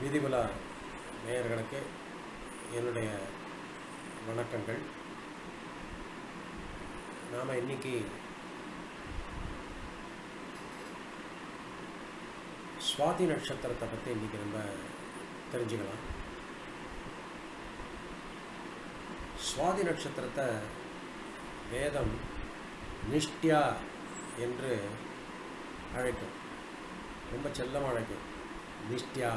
விதிவிலா நேயர்களுக்கு என்னுடைய வணக்கங்கள் நாம் இன்னைக்கு சுவாதி நட்சத்திரத்தை பற்றி இன்னைக்கு நம்ம தெரிஞ்சுக்கலாம் சுவாதி நட்சத்திரத்தை வேதம் நிஷ்டியா என்று அழைக்கும் ரொம்ப செல்லமாக அழைக்கும் நிஷ்டியா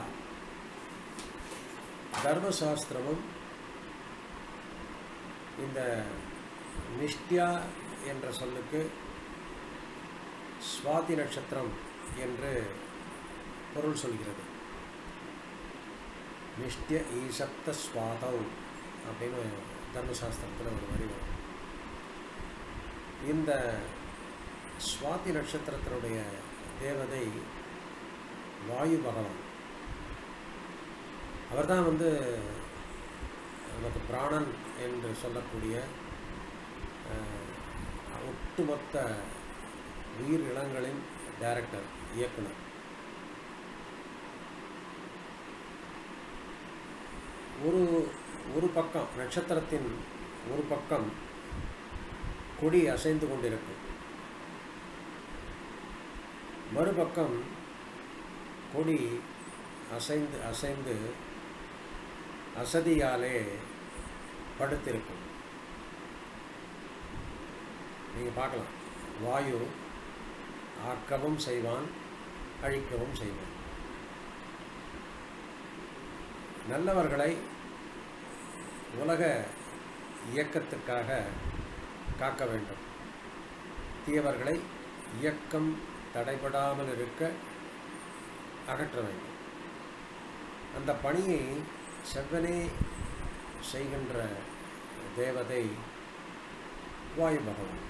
தர்மசாஸ்திரமும் இந்த நிஷ்டியா என்ற சொல்லுக்கு சுவாதி நட்சத்திரம் என்று பொருள் சொல்கிறது நிஷ்டிய ஈசப்த ஸ்வாதவ் அப்படின்னு தர்மசாஸ்திரத்தில் ஒரு வரி வரும் இந்த சுவாதி நட்சத்திரத்தினுடைய தேவதை வாயு பகவான் அவர்தான் வந்து நமக்கு பிராணன் என்று சொல்லக்கூடிய அஹ், ஒட்டுமொத்த உயிர் இனங்களின் டைரக்டர் இயக்குனர் ஒரு ஒரு பக்கம் நட்சத்திரத்தின் ஒரு பக்கம் கொடி அசைந்து கொண்டிருக்கும் மறுபக்கம் கொடி அசைந்து அசைந்து அசதியாலே படுத்திருக்கும் நீங்கள் பார்க்கலாம் வாயு ஆக்கவும் செய்வான் அழிக்கவும் செய்வான் நல்லவர்களை உலக இயக்கத்துக்காக காக்க வேண்டும் தீயவர்களை இயக்கம் தடைபடாமல் இருக்க அகற்ற வேண்டும் அந்த பணியை செவ்வனே செய்கின்ற தேவதை வாயு பகவான்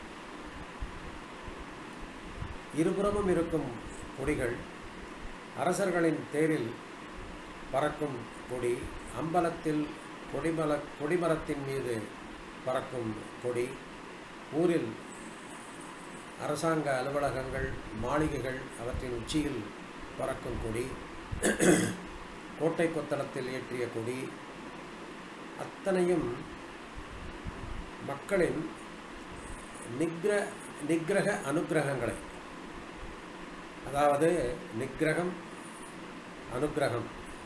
இருபுறமும் இருக்கும் கொடிகள் அரசர்களின் தேரில் பறக்கும் கொடி அம்பலத்தில் கொடிமல கொடிமரத்தின் மீது பறக்கும் கொடி ஊரில் அரசாங்க அலுவலகங்கள் மாளிகைகள் அவற்றின் உச்சியில் பறக்கும் கொடி கோட்டை கொத்தளத்தில் ஏற்றிய கொடி அத்தனையும் மக்களின் நிக்ர நிக்கிரக அனுக்கிரகங்களை அதாவது நிக்கிரகம் அனுக்கிரகம்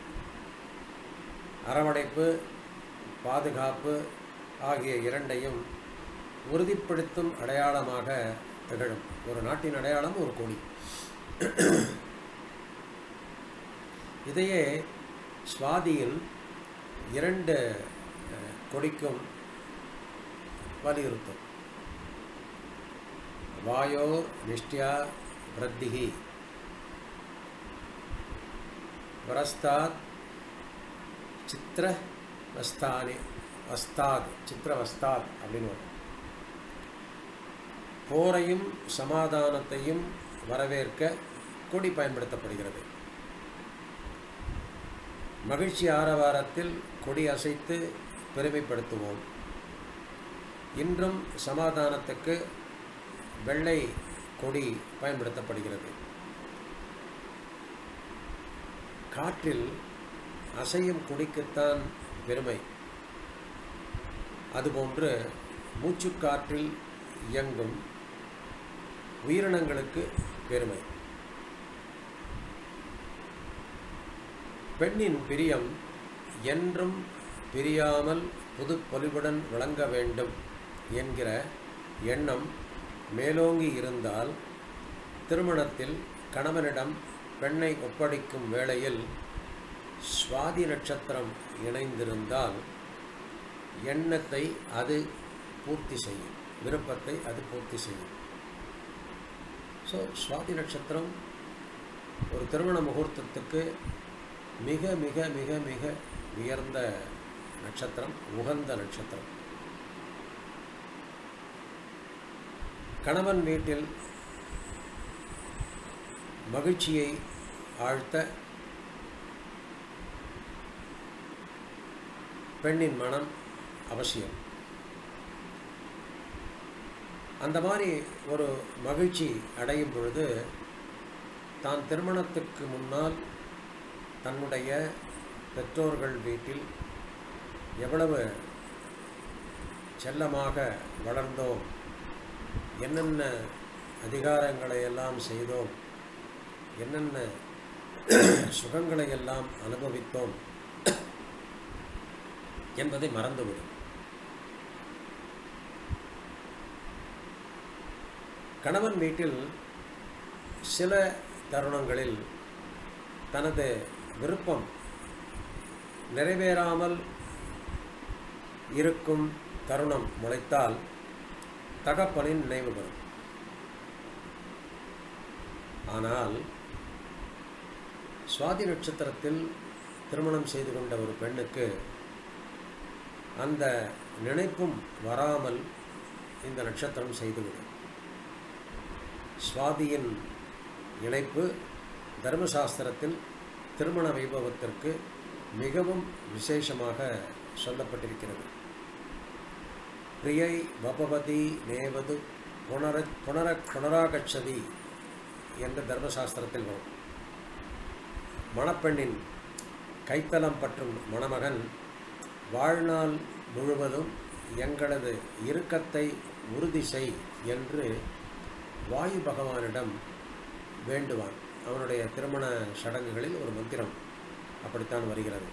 அரவணைப்பு பாதுகாப்பு ஆகிய இரண்டையும் உறுதிப்படுத்தும் அடையாளமாக திகழும் ஒரு நாட்டின் அடையாளம் ஒரு கொடி இதையே சுவாதியில் இரண்டு அஹ், கொடிக்கும் வலியுறுத்தும் வாயோர் நிஷ்டியா விரத்திகி வரஸ்தாத் சித்திர வஸ்தானி வஸ்தாத் சித்திரவஸ்தாத் அப்படின்னு வரும் போரையும் சமாதானத்தையும் வரவேற்க கொடி பயன்படுத்தப்படுகிறது மகிழ்ச்சி ஆரவாரத்தில் கொடி அசைத்து பெருமைப்படுத்துவோம் இன்றும் சமாதானத்துக்கு வெள்ளை கொடி பயன்படுத்தப்படுகிறது காற்றில் அசையும் கொடிக்குத்தான் பெருமை அதுபோன்று மூச்சுக்காற்றில் இயங்கும் உயிரினங்களுக்கு பெருமை பெண்ணின் பிரியம் என்றும் பிரியாமல் புது பொலிவுடன் விளங்க வேண்டும் என்கிற எண்ணம் மேலோங்கி இருந்தால் திருமணத்தில் கணவனிடம் பெண்ணை ஒப்படைக்கும் வேளையில் சுவாதி நட்சத்திரம் இணைந்திருந்தால் எண்ணத்தை அது பூர்த்தி செய்யும் விருப்பத்தை அது பூர்த்தி செய்யும் ஸோ சுவாதி நட்சத்திரம் ஒரு திருமண முகூர்த்தத்துக்கு மிக மிக மிக மிக உயர்ந்த நட்சத்திரம் உகந்த நட்சத்திரம் கணவன் வீட்டில் மகிழ்ச்சியை ஆழ்த்த பெண்ணின் மனம் அவசியம் அந்த மாதிரி ஒரு மகிழ்ச்சி அடையும் பொழுது தான் திருமணத்துக்கு முன்னால் தன்னுடைய பெற்றோர்கள் வீட்டில் எவ்வளவு செல்லமாக வளர்ந்தோம் என்னென்ன அதிகாரங்களை எல்லாம் செய்தோம் என்னென்ன சுகங்களை எல்லாம் அனுபவித்தோம் என்பதை மறந்துவிடும் கணவன் வீட்டில் சில தருணங்களில் தனது விருப்பம் நிறைவேறாமல் இருக்கும் தருணம் முளைத்தால் தகப்பனின் நினைவு வரும் ஆனால் சுவாதி நட்சத்திரத்தில் திருமணம் செய்து கொண்ட ஒரு பெண்ணுக்கு அந்த நினைப்பும் வராமல் இந்த நட்சத்திரம் செய்துவிடும் சுவாதியின் இணைப்பு தர்மசாஸ்திரத்தில் திருமண வைபவத்திற்கு மிகவும் விசேஷமாக சொல்லப்பட்டிருக்கிறது பிரியை வபவதி நேவது புனர புனர புனராகச்சதி என்று தர்மசாஸ்திரத்தில் வரும் மணப்பெண்ணின் கைத்தலம் பற்றும் மணமகன் வாழ்நாள் முழுவதும் எங்களது இறுக்கத்தை உறுதி செய் என்று வாயு பகவானிடம் வேண்டுவான் அவனுடைய திருமண சடங்குகளில் ஒரு மந்திரம் அப்படித்தான் வருகிறது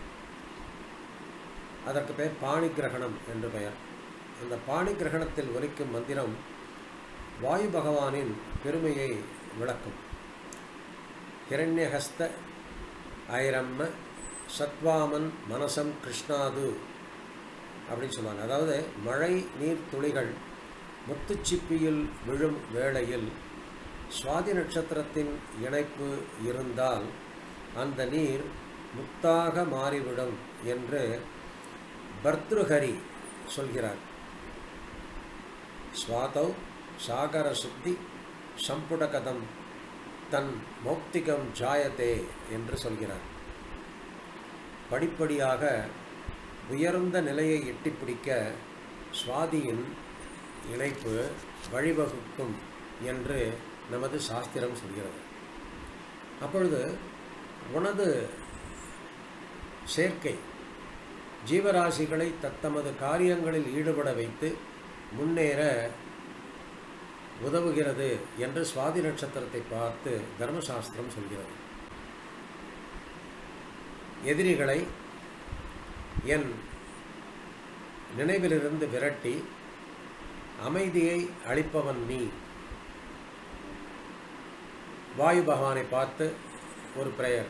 அதற்கு பெயர் பாணி கிரகணம் என்று பெயர் அந்த பாணி கிரகணத்தில் ஒலிக்கும் மந்திரம் வாயு பகவானின் பெருமையை விளக்கும் ஹிரண்யஹஸ்த ஐரம்ம சத்வாமன் மனசம் கிருஷ்ணாது அப்படின்னு சொல்லுவாங்க அதாவது மழை நீர் துளிகள் முத்துச்சிப்பியில் விழும் வேளையில் சுவாதி நட்சத்திரத்தின் இணைப்பு இருந்தால் அந்த நீர் முத்தாக மாறிவிடும் என்று பர்த்ருஹரி சொல்கிறார் ஸ்வாதௌ சாகர சுத்தி சம்புடகதம் தன் மௌக்திகம் ஜாயத்தே என்று சொல்கிறார் படிப்படியாக உயர்ந்த நிலையை எட்டிப்பிடிக்க சுவாதியின் இணைப்பு வழிவகுக்கும் என்று நமது சாஸ்திரம் சொல்கிறது அப்பொழுது உனது சேர்க்கை ஜீவராசிகளை தத்தமது காரியங்களில் ஈடுபட வைத்து முன்னேற உதவுகிறது என்று சுவாதி நட்சத்திரத்தை பார்த்து தர்மசாஸ்திரம் சொல்கிறது எதிரிகளை என் நினைவிலிருந்து விரட்டி அமைதியை அளிப்பவன் நீ வாயு பகவானை பார்த்து ஒரு பிரேயர்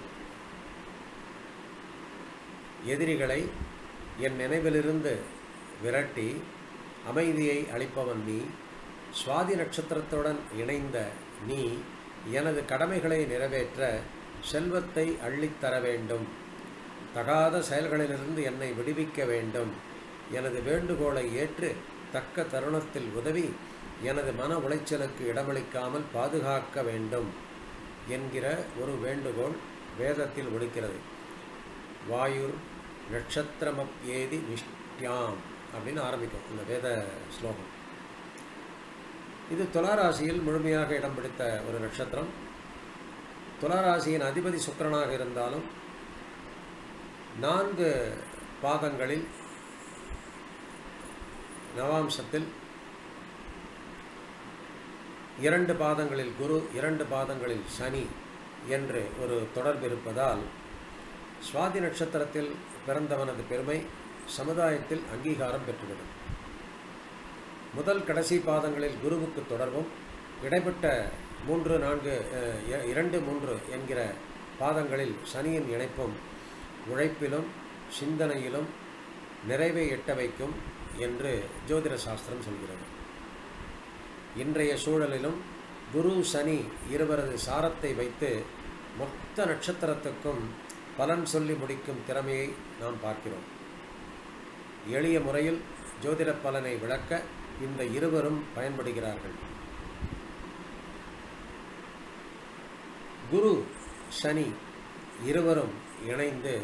எதிரிகளை என் நினைவிலிருந்து விரட்டி அமைதியை அளிப்பவன் நீ சுவாதி நட்சத்திரத்துடன் இணைந்த நீ எனது கடமைகளை நிறைவேற்ற செல்வத்தை அள்ளித்தர வேண்டும் தகாத செயல்களிலிருந்து என்னை விடுவிக்க வேண்டும் எனது வேண்டுகோளை ஏற்று தக்க தருணத்தில் உதவி எனது மன உளைச்சலுக்கு இடமளிக்காமல் பாதுகாக்க வேண்டும் என்கிற ஒரு வேண்டுகோள் வேதத்தில் ஒழிக்கிறது வாயுர் நட்சத்திரமப்யேதி நிஷ்டியாம் அப்படின்னு ஆரம்பிக்கும் இந்த வேத ஸ்லோகம் இது துளாராசியில் முழுமையாக இடம் பிடித்த ஒரு நட்சத்திரம் துளாராசியின் அதிபதி சுக்கிரனாக இருந்தாலும் நான்கு பாதங்களில் நவாம்சத்தில் இரண்டு பாதங்களில் குரு இரண்டு பாதங்களில் சனி என்று ஒரு தொடர்பு இருப்பதால் சுவாதி நட்சத்திரத்தில் பிறந்தவனது பெருமை சமுதாயத்தில் அங்கீகாரம் பெற்றுவிடும் முதல் கடைசி பாதங்களில் குருவுக்கு தொடர்பும் இடைப்பட்ட மூன்று நான்கு அஹ், இ- இரண்டு மூன்று என்கிற பாதங்களில் சனியின் இணைப்பும் உழைப்பிலும் சிந்தனையிலும் நிறைவை எட்ட வைக்கும் என்று ஜோதிட சாஸ்திரம் சொல்கிறது இன்றைய சூழலிலும் குரு சனி இருவரது சாரத்தை வைத்து மொத்த நட்சத்திரத்துக்கும் பலன் சொல்லி முடிக்கும் திறமையை நாம் பார்க்கிறோம் எளிய முறையில் ஜோதிட பலனை விளக்க இந்த இருவரும் பயன்படுகிறார்கள் குரு சனி இருவரும் இணைந்து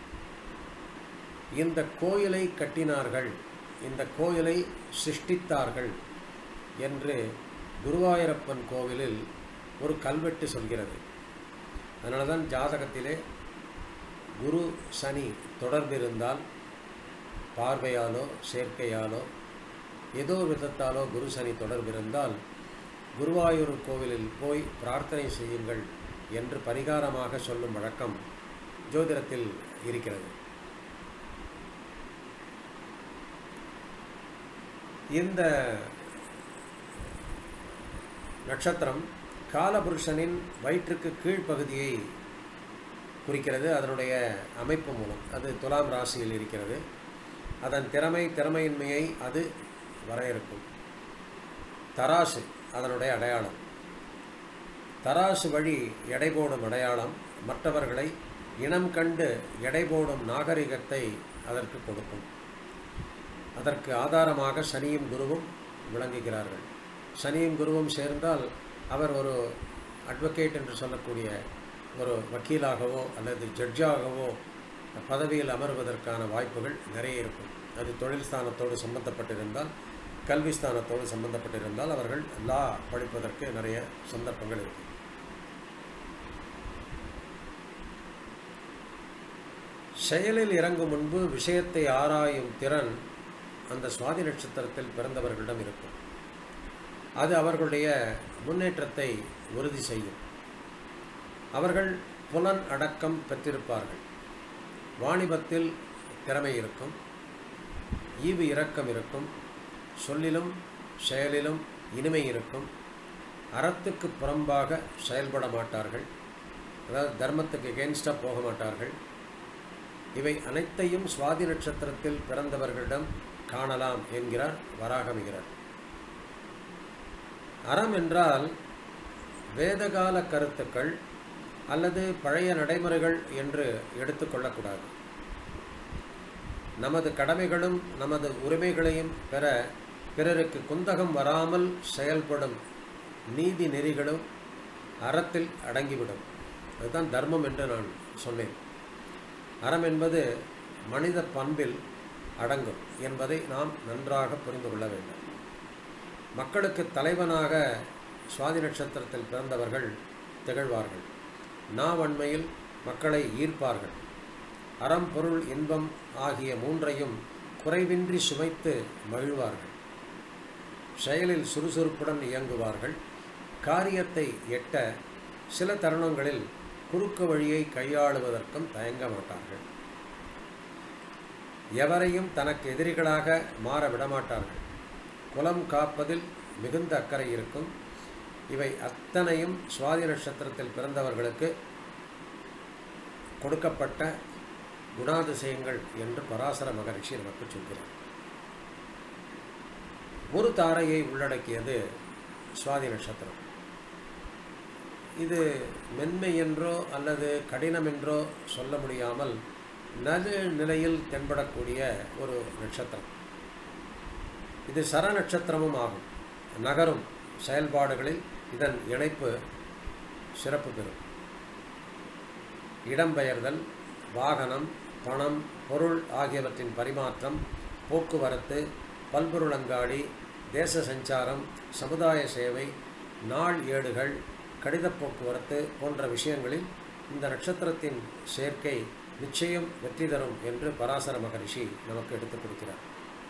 இந்த கோயிலை கட்டினார்கள் இந்த கோயிலை சிருஷ்டித்தார்கள் என்று குருவாயூரப்பன் கோவிலில் ஒரு கல்வெட்டு சொல்கிறது அதனால தான் ஜாதகத்திலே குரு சனி தொடர்பிருந்தால் பார்வையாலோ சேர்க்கையாலோ ஏதோ ஒரு விதத்தாலோ குரு சனி தொடர்பிருந்தால் குருவாயூர் கோவிலில் போய் பிரார்த்தனை செய்யுங்கள் என்று பரிகாரமாக சொல்லும் வழக்கம் ஜோதிடத்தில் இருக்கிறது இந்த நட்சத்திரம் காலபுருஷனின் வயிற்றுக்கு கீழ்ப்பகுதியை குறிக்கிறது அதனுடைய அமைப்பு மூலம் அது துலாம் ராசியில் இருக்கிறது அதன் திறமை திறமையின்மையை அது வரையறுக்கும் தராசு அதனுடைய அடையாளம் தராசு வழி எடை போடும் அடையாளம் மற்றவர்களை இனம் கண்டு எடை போடும் நாகரிகத்தை அதற்கு கொடுக்கும் அதற்கு ஆதாரமாக சனியும் குருவும் விளங்குகிறார்கள் சனியும் குருவும் சேர்ந்தால் அவர் ஒரு அட்வொகேட் என்று சொல்லக்கூடிய ஒரு வக்கீலாகவோ அல்லது ஜட்ஜாகவோ பதவியில் அமர்வதற்கான வாய்ப்புகள் நிறைய இருக்கும் அது தொழில் ஸ்தானத்தோடு சம்பந்தப்பட்டிருந்தால் கல்வி ஸ்தானத்தோடு சம்பந்தப்பட்டிருந்தால் அவர்கள் லா படிப்பதற்கு நிறைய சந்தர்ப்பங்கள் இருக்கும் செயலில் இறங்கும் முன்பு விஷயத்தை ஆராயும் திறன் அந்த சுவாதி நட்சத்திரத்தில் பிறந்தவர்களிடம் இருக்கும் அது அவர்களுடைய முன்னேற்றத்தை உறுதி செய்யும் அவர்கள் புலன் அடக்கம் பெற்றிருப்பார்கள் வாணிபத்தில் திறமை இருக்கும் ஈவு இரக்கம் இருக்கும் சொல்லிலும் செயலிலும் இனிமை இருக்கும் அறத்துக்கு புறம்பாக செயல்பட மாட்டார்கள் அதாவது தர்மத்துக்கு எகென்ஸ்டாக போக மாட்டார்கள் இவை அனைத்தையும் சுவாதி நட்சத்திரத்தில் பிறந்தவர்களிடம் காணலாம் என்கிறார் வராகமிகிறார் அறம் என்றால் வேதகால கருத்துக்கள் அல்லது பழைய நடைமுறைகள் என்று எடுத்துக்கொள்ளக்கூடாது நமது கடமைகளும் நமது உரிமைகளையும் பெற பிறருக்கு குந்தகம் வராமல் செயல்படும் நீதி நெறிகளும் அறத்தில் அடங்கிவிடும் அதுதான் தர்மம் என்று நான் சொன்னேன் அறம் என்பது மனித பண்பில் அடங்கும் என்பதை நாம் நன்றாக புரிந்து கொள்ள வேண்டும் மக்களுக்கு தலைவனாக சுவாதி நட்சத்திரத்தில் பிறந்தவர்கள் திகழ்வார்கள் நாவன்மையில் மக்களை ஈர்ப்பார்கள் அறம் பொருள் இன்பம் ஆகிய மூன்றையும் குறைவின்றி சுமைத்து மகிழ்வார்கள் செயலில் சுறுசுறுப்புடன் இயங்குவார்கள் காரியத்தை எட்ட சில தருணங்களில் குறுக்கு வழியை கையாளுவதற்கும் தயங்க மாட்டார்கள் எவரையும் தனக்கு எதிரிகளாக மாற விடமாட்டார்கள் குலம் காப்பதில் மிகுந்த அக்கறை இருக்கும் இவை அத்தனையும் சுவாதி நட்சத்திரத்தில் பிறந்தவர்களுக்கு கொடுக்கப்பட்ட குணாதிசயங்கள் என்று பராசர மகரிஷி நமக்கு சொல்கிறார் ஒரு தாரையை உள்ளடக்கியது சுவாதி நட்சத்திரம் இது மென்மை என்றோ அல்லது கடினம் என்றோ சொல்ல முடியாமல் நடு நிலையில் தென்படக்கூடிய ஒரு நட்சத்திரம் இது சர நட்சத்திரமும் ஆகும் நகரும் செயல்பாடுகளில் இதன் இணைப்பு சிறப்பு பெறும் இடம்பெயர்தல் வாகனம் பணம் பொருள் ஆகியவற்றின் பரிமாற்றம் போக்குவரத்து பல்பொருளங்காடி தேச சஞ்சாரம் சமுதாய சேவை நாள் ஏடுகள் கடித போக்குவரத்து போன்ற விஷயங்களில் இந்த நட்சத்திரத்தின் சேர்க்கை நிச்சயம் வெற்றி தரும் என்று பராசர மகரிஷி நமக்கு எடுத்துக் கொடுக்கிறார்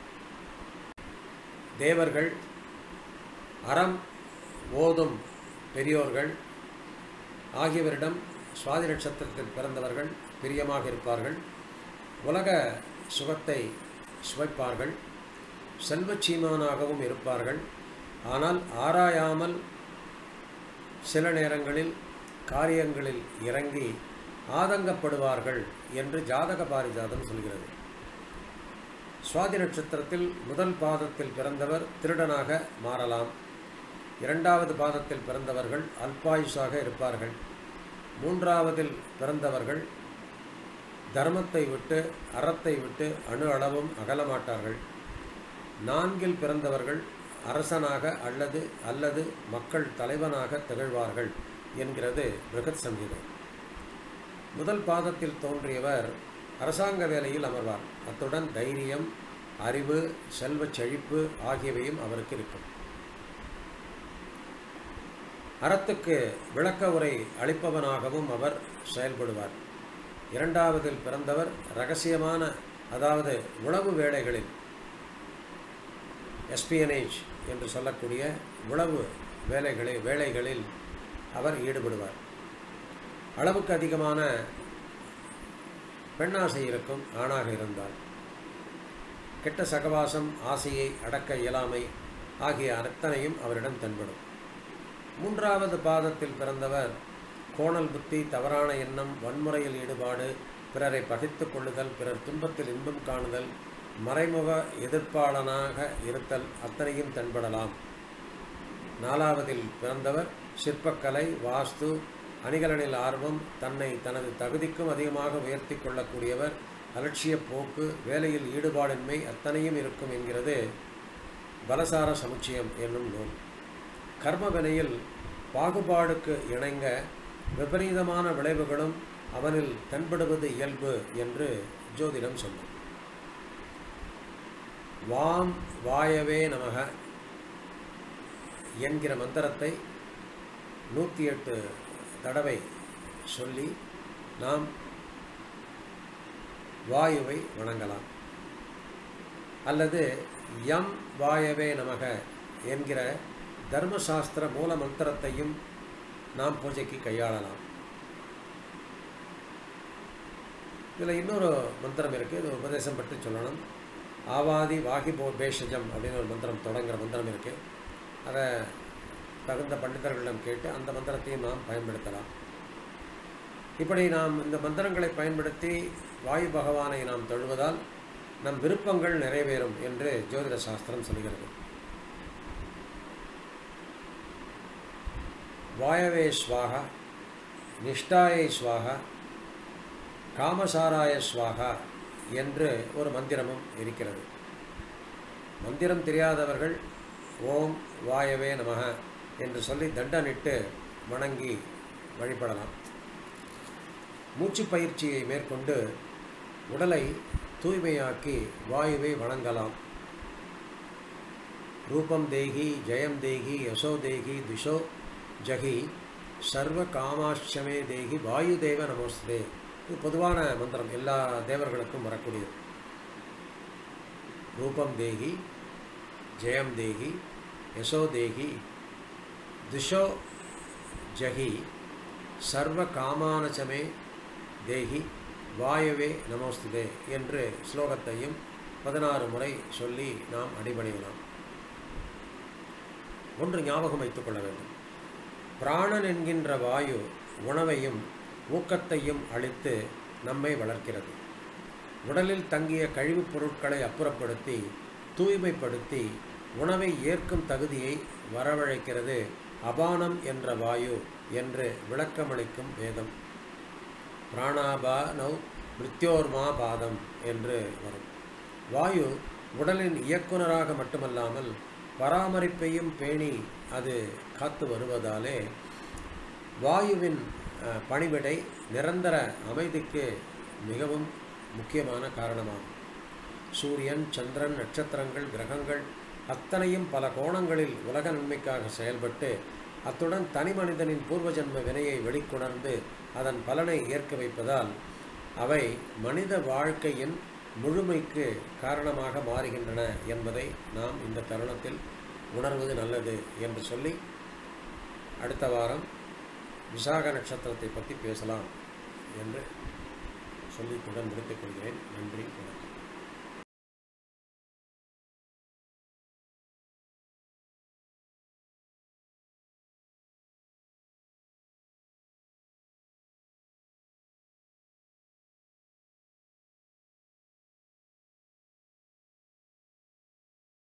தேவர்கள் அறம் ஓதும் பெரியோர்கள் ஆகியவரிடம் சுவாதி நட்சத்திரத்தில் பிறந்தவர்கள் பிரியமாக இருப்பார்கள் உலக சுகத்தை சுவைப்பார்கள் செல்வச்சீமானாகவும் இருப்பார்கள் ஆனால் ஆராயாமல் சில நேரங்களில் காரியங்களில் இறங்கி ஆதங்கப்படுவார்கள் என்று ஜாதக பாரிஜாதம் சொல்கிறது சுவாதி நட்சத்திரத்தில் முதல் பாதத்தில் பிறந்தவர் திருடனாக மாறலாம் இரண்டாவது பாதத்தில் பிறந்தவர்கள் அல்பாயுஷாக இருப்பார்கள் மூன்றாவதில் பிறந்தவர்கள் தர்மத்தை விட்டு அறத்தை விட்டு அணு அளவும் அகலமாட்டார்கள் நான்கில் பிறந்தவர்கள் அரசனாக அல்லது அல்லது மக்கள் தலைவனாக திகழ்வார்கள் என்கிறது பிருகத் சங்கீதை முதல் பாதத்தில் தோன்றியவர் அரசாங்க வேலையில் அமர்வார் அத்துடன் தைரியம் அறிவு செல்வச் செழிப்பு ஆகியவையும் அவருக்கு இருக்கும் அறத்துக்கு விளக்க உரை அளிப்பவனாகவும் அவர் செயல்படுவார் இரண்டாவதில் பிறந்தவர் ரகசியமான அதாவது உளவு வேலைகளில் எஸ்பியனேஜ் என்று சொல்லக்கூடிய உளவு வேலைகளில் வேலைகளில் அவர் ஈடுபடுவார் அளவுக்கு அதிகமான பெண்ணாசை இருக்கும் ஆணாக இருந்தால் கெட்ட சகவாசம் ஆசையை அடக்க இயலாமை ஆகிய அத்தனையும் அவரிடம் தென்படும் மூன்றாவது பாதத்தில் பிறந்தவர் கோணல் புத்தி தவறான எண்ணம் வன்முறையில் ஈடுபாடு பிறரை பகைத்துக் கொள்ளுதல் பிறர் துன்பத்தில் இன்பம் காணுதல் மறைமுக எதிர்ப்பாளனாக இருத்தல் அத்தனையும் தென்படலாம் நாலாவதில் பிறந்தவர் சிற்பக்கலை வாஸ்து அணிகலனில் ஆர்வம் தன்னை தனது தகுதிக்கும் அதிகமாக உயர்த்தி கொள்ளக்கூடியவர் அலட்சிய போக்கு வேலையில் ஈடுபாடின்மை அத்தனையும் இருக்கும் என்கிறது பலசார சமுச்சயம் என்னும் நூல் கர்மவினையில் பாகுபாடுக்கு இணங்க விபரீதமான விளைவுகளும் அவனில் தென்படுவது இயல்பு என்று ஜோதிடம் சொன்னார் வாம் வாயவே நமக என்கிற மந்திரத்தை நூற்றி எட்டு தடவை சொல்லி நாம் வாயுவை வணங்கலாம் அல்லது யம் வாயவே நமக என்கிற தர்மசாஸ்திர மூல மந்திரத்தையும் நாம் பூஜைக்கு கையாளலாம் இதில் இன்னொரு மந்திரம் இருக்குது இது உபதேசம் பற்றி சொல்லணும் ஆவாதி வாகிபோ பேஷஜம் அப்படின்னு ஒரு மந்திரம் தொடங்குற மந்திரம் இருக்குது அதை தகுந்த பண்டிதர்களிடம் கேட்டு அந்த மந்திரத்தையும் நாம் பயன்படுத்தலாம் இப்படி நாம் இந்த மந்திரங்களை பயன்படுத்தி வாயு பகவானை நாம் தொழுவதால் நம் விருப்பங்கள் நிறைவேறும் என்று ஜோதிட சாஸ்திரம் சொல்கிறது வாயவே ஸ்வாகா நிஷ்டாயை ஸ்வாகா காமசாராய ஸ்வாகா என்று ஒரு மந்திரமும் இருக்கிறது மந்திரம் தெரியாதவர்கள் ஓம் வாயவே நமக என்று சொல்லி தண்டனிட்டு வணங்கி வழிபடலாம் மூச்சு பயிற்சியை மேற்கொண்டு உடலை தூய்மையாக்கி வாயுவை வணங்கலாம் ரூபம் தேகி ஜெயம் தேகி யசோ தேகி திஷோ ஜகி சர்வ காமாட்சமே தேகி வாயு தேவ நமஸ்தே இது பொதுவான மந்திரம் எல்லா தேவர்களுக்கும் வரக்கூடியது ரூபம் தேகி ஜெயம் தேகி யசோ தேகி திஷோ ஜகி சர்வ காமானச்சமே தேகி வாயுவே நமோஸ்துதே என்று ஸ்லோகத்தையும் பதினாறு முறை சொல்லி நாம் அடிபணியலாம் ஒன்று ஞாபகம் வைத்துக் கொள்ள வேண்டும் பிராணன் என்கின்ற வாயு உணவையும் ஊக்கத்தையும் அளித்து நம்மை வளர்க்கிறது உடலில் தங்கிய கழிவுப் பொருட்களை அப்புறப்படுத்தி தூய்மைப்படுத்தி உணவை ஏற்கும் தகுதியை வரவழைக்கிறது அபானம் என்ற வாயு என்று விளக்கமளிக்கும் வேதம் பிராணாபா நௌ மிருத்யோர்மா பாதம் என்று வரும் வாயு உடலின் இயக்குனராக மட்டுமல்லாமல் பராமரிப்பையும் பேணி அது காத்து வருவதாலே வாயுவின் அஹ், பணிவிடை நிரந்தர அமைதிக்கு மிகவும் முக்கியமான காரணமாகும் சூரியன் சந்திரன் நட்சத்திரங்கள் கிரகங்கள் அத்தனையும் பல கோணங்களில் உலக நன்மைக்காக செயல்பட்டு அத்துடன் தனி மனிதனின் பூர்வ ஜன்ம வினையை வெளிக்கொணர்ந்து அதன் பலனை ஏற்க வைப்பதால் அவை மனித வாழ்க்கையின் முழுமைக்கு காரணமாக மாறுகின்றன என்பதை நாம் இந்த தருணத்தில் உணர்வது நல்லது என்று சொல்லி அடுத்த வாரம் விசாக நட்சத்திரத்தை பற்றி பேசலாம் என்று சொல்லித்துடன் முடித்துக் கொள்கிறேன் நன்றி வணக்கம்